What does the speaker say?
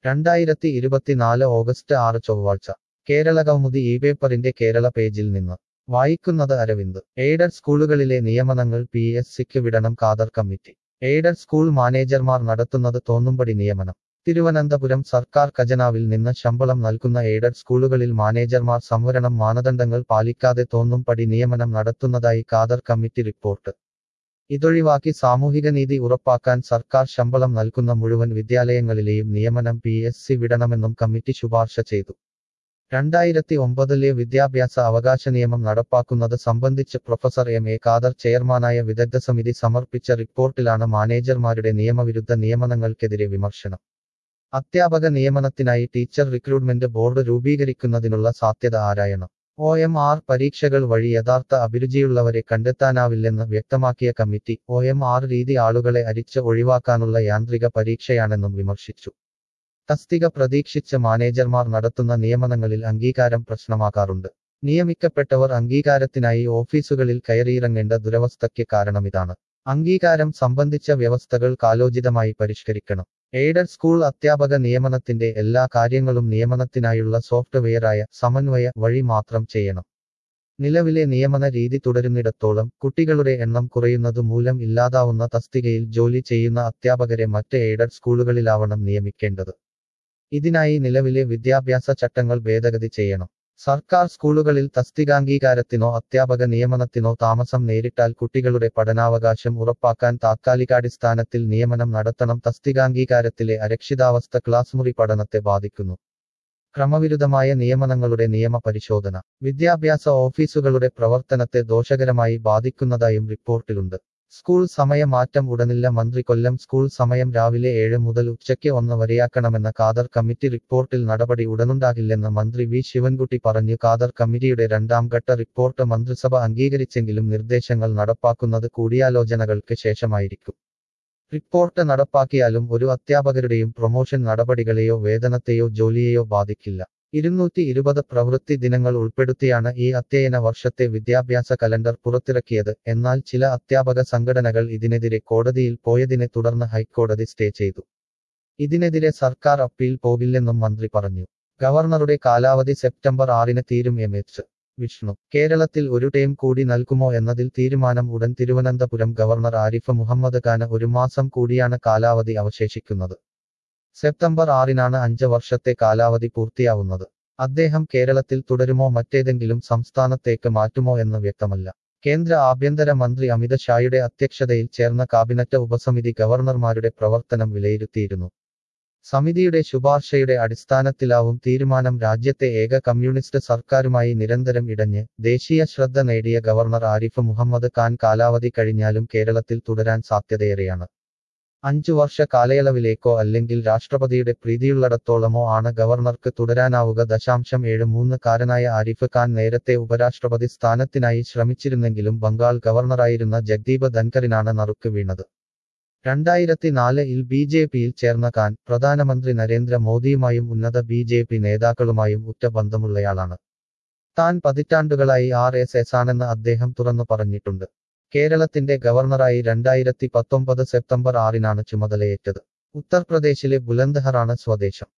രണ്ടായിരത്തി ഇരുപത്തിനാല് ഓഗസ്റ്റ് ആറ് ചൊവ്വാഴ്ച കേരള കൗമുദി ഈ പേപ്പറിന്റെ കേരള പേജിൽ നിന്ന് വായിക്കുന്നത് അരവിന്ദ് എയ്ഡഡ് സ്കൂളുകളിലെ നിയമനങ്ങൾ പി എസ് സിക്ക് വിടണം ഖാദർ കമ്മിറ്റി എയ്ഡഡ് സ്കൂൾ മാനേജർമാർ നടത്തുന്നത് തോന്നുംപടി നിയമനം തിരുവനന്തപുരം സർക്കാർ ഖജനാവിൽ നിന്ന് ശമ്പളം നൽകുന്ന എയ്ഡഡ് സ്കൂളുകളിൽ മാനേജർമാർ സംവരണം മാനദണ്ഡങ്ങൾ പാലിക്കാതെ തോന്നുംപടി നിയമനം നടത്തുന്നതായി ഖാദർ കമ്മിറ്റി റിപ്പോർട്ട് ഇതൊഴിവാക്കി സാമൂഹികനീതി ഉറപ്പാക്കാൻ സർക്കാർ ശമ്പളം നൽകുന്ന മുഴുവൻ വിദ്യാലയങ്ങളിലെയും നിയമനം പി എസ് സി വിടണമെന്നും കമ്മിറ്റി ശുപാർശ ചെയ്തു രണ്ടായിരത്തി ഒമ്പതിലെ വിദ്യാഭ്യാസ അവകാശ നിയമം നടപ്പാക്കുന്നത് സംബന്ധിച്ച് പ്രൊഫസർ എം എ ഖാദർ ചെയർമാനായ വിദഗ്ധ സമിതി സമർപ്പിച്ച റിപ്പോർട്ടിലാണ് മാനേജർമാരുടെ നിയമവിരുദ്ധ നിയമനങ്ങൾക്കെതിരെ വിമർശനം അധ്യാപക നിയമനത്തിനായി ടീച്ചർ റിക്രൂട്ട്മെന്റ് ബോർഡ് രൂപീകരിക്കുന്നതിനുള്ള സാധ്യത ആരായണം ഒ എം ആർ പരീക്ഷകൾ വഴി യഥാർത്ഥ അഭിരുചിയുള്ളവരെ കണ്ടെത്താനാവില്ലെന്ന് വ്യക്തമാക്കിയ കമ്മിറ്റി ഒ എം ആർ രീതി ആളുകളെ അരിച്ച് ഒഴിവാക്കാനുള്ള യാന്ത്രിക പരീക്ഷയാണെന്നും വിമർശിച്ചു തസ്തിക പ്രതീക്ഷിച്ച് മാനേജർമാർ നടത്തുന്ന നിയമനങ്ങളിൽ അംഗീകാരം പ്രശ്നമാകാറുണ്ട് നിയമിക്കപ്പെട്ടവർ അംഗീകാരത്തിനായി ഓഫീസുകളിൽ കയറിയിറങ്ങേണ്ട ദുരവസ്ഥയ്ക്ക് കാരണമിതാണ് അംഗീകാരം സംബന്ധിച്ച വ്യവസ്ഥകൾ കാലോചിതമായി പരിഷ്കരിക്കണം എയ്ഡഡ് സ്കൂൾ അധ്യാപക നിയമനത്തിന്റെ എല്ലാ കാര്യങ്ങളും നിയമനത്തിനായുള്ള സോഫ്റ്റ്വെയറായ സമന്വയ വഴി മാത്രം ചെയ്യണം നിലവിലെ നിയമന രീതി തുടരുന്നിടത്തോളം കുട്ടികളുടെ എണ്ണം കുറയുന്നതു മൂലം ഇല്ലാതാവുന്ന തസ്തികയിൽ ജോലി ചെയ്യുന്ന അധ്യാപകരെ മറ്റ് എയ്ഡഡ് സ്കൂളുകളിലാവണം നിയമിക്കേണ്ടത് ഇതിനായി നിലവിലെ വിദ്യാഭ്യാസ ചട്ടങ്ങൾ ഭേദഗതി ചെയ്യണം സർക്കാർ സ്കൂളുകളിൽ തസ്തികാംഗീകാരത്തിനോ അധ്യാപക നിയമനത്തിനോ താമസം നേരിട്ടാൽ കുട്ടികളുടെ പഠനാവകാശം ഉറപ്പാക്കാൻ താത്കാലികാടിസ്ഥാനത്തിൽ നിയമനം നടത്തണം തസ്തികാംഗീകാരത്തിലെ അരക്ഷിതാവസ്ഥ ക്ലാസ് മുറി പഠനത്തെ ബാധിക്കുന്നു ക്രമവിരുദ്ധമായ നിയമനങ്ങളുടെ നിയമ പരിശോധന വിദ്യാഭ്യാസ ഓഫീസുകളുടെ പ്രവർത്തനത്തെ ദോഷകരമായി ബാധിക്കുന്നതായും റിപ്പോർട്ടിലുണ്ട് സ്കൂൾ സമയമാറ്റം ഉടനില്ല മന്ത്രി കൊല്ലം സ്കൂൾ സമയം രാവിലെ ഏഴ് മുതൽ ഉച്ചയ്ക്ക് ഒന്ന് വരെയാക്കണമെന്ന ഖാദർ കമ്മിറ്റി റിപ്പോർട്ടിൽ നടപടി ഉടനുണ്ടാകില്ലെന്ന് മന്ത്രി വി ശിവൻകുട്ടി പറഞ്ഞു ഖാദർ കമ്മിറ്റിയുടെ രണ്ടാം ഘട്ട റിപ്പോർട്ട് മന്ത്രിസഭ അംഗീകരിച്ചെങ്കിലും നിർദ്ദേശങ്ങൾ നടപ്പാക്കുന്നത് കൂടിയാലോചനകൾക്ക് ശേഷമായിരിക്കും റിപ്പോർട്ട് നടപ്പാക്കിയാലും ഒരു അധ്യാപകരുടെയും പ്രൊമോഷൻ നടപടികളെയോ വേതനത്തെയോ ജോലിയെയോ ബാധിക്കില്ല ഇരുന്നൂറ്റി ഇരുപത് പ്രവൃത്തി ദിനങ്ങൾ ഉൾപ്പെടുത്തിയാണ് ഈ അധ്യയന വർഷത്തെ വിദ്യാഭ്യാസ കലണ്ടർ പുറത്തിറക്കിയത് എന്നാൽ ചില അധ്യാപക സംഘടനകൾ ഇതിനെതിരെ കോടതിയിൽ പോയതിനെ തുടർന്ന് ഹൈക്കോടതി സ്റ്റേ ചെയ്തു ഇതിനെതിരെ സർക്കാർ അപ്പീൽ പോകില്ലെന്നും മന്ത്രി പറഞ്ഞു ഗവർണറുടെ കാലാവധി സെപ്റ്റംബർ ആറിന് തീരും എം എച്ച് വിഷ്ണു കേരളത്തിൽ ഒരു ടൈം കൂടി നൽകുമോ എന്നതിൽ തീരുമാനം ഉടൻ തിരുവനന്തപുരം ഗവർണർ ആരിഫ് മുഹമ്മദ് ഖാന് ഒരു മാസം കൂടിയാണ് കാലാവധി അവശേഷിക്കുന്നത് സെപ്റ്റംബർ ആറിനാണ് അഞ്ച് വർഷത്തെ കാലാവധി പൂർത്തിയാവുന്നത് അദ്ദേഹം കേരളത്തിൽ തുടരുമോ മറ്റേതെങ്കിലും സംസ്ഥാനത്തേക്ക് മാറ്റുമോ എന്ന് വ്യക്തമല്ല കേന്ദ്ര ആഭ്യന്തര മന്ത്രി അമിത് ഷായുടെ അധ്യക്ഷതയിൽ ചേർന്ന കാബിനറ്റ് ഉപസമിതി ഗവർണർമാരുടെ പ്രവർത്തനം വിലയിരുത്തിയിരുന്നു സമിതിയുടെ ശുപാർശയുടെ അടിസ്ഥാനത്തിലാവും തീരുമാനം രാജ്യത്തെ ഏക കമ്മ്യൂണിസ്റ്റ് സർക്കാരുമായി നിരന്തരം ഇടഞ്ഞ് ദേശീയ ശ്രദ്ധ നേടിയ ഗവർണർ ആരിഫ് മുഹമ്മദ് ഖാൻ കാലാവധി കഴിഞ്ഞാലും കേരളത്തിൽ തുടരാൻ സാധ്യതയേറെയാണ് അഞ്ചു വർഷ കാലയളവിലേക്കോ അല്ലെങ്കിൽ രാഷ്ട്രപതിയുടെ പ്രീതിയുള്ളിടത്തോളമോ ആണ് ഗവർണർക്ക് തുടരാനാവുക ദശാംശം ഏഴ് മൂന്ന് കാരനായ ആരിഫ് ഖാൻ നേരത്തെ ഉപരാഷ്ട്രപതി സ്ഥാനത്തിനായി ശ്രമിച്ചിരുന്നെങ്കിലും ബംഗാൾ ഗവർണറായിരുന്ന ജഗ്ദീപ് ധൻഖറിനാണ് നറുക്ക് വീണത് രണ്ടായിരത്തി നാലിൽ ബി ജെ പിയിൽ ചേർന്ന ഖാൻ പ്രധാനമന്ത്രി നരേന്ദ്ര മോദിയുമായും ഉന്നത ബി ജെ പി നേതാക്കളുമായും ഉറ്റ ബന്ധമുള്ളയാളാണ് താൻ പതിറ്റാണ്ടുകളായി ആർ എസ് എസ് ആണെന്ന് അദ്ദേഹം തുറന്നു പറഞ്ഞിട്ടുണ്ട് കേരളത്തിന്റെ ഗവർണറായി രണ്ടായിരത്തി പത്തൊമ്പത് സെപ്റ്റംബർ ആറിനാണ് ചുമതലയേറ്റത് ഉത്തർപ്രദേശിലെ ബുലന്ദ്ഹറാണ് സ്വദേശം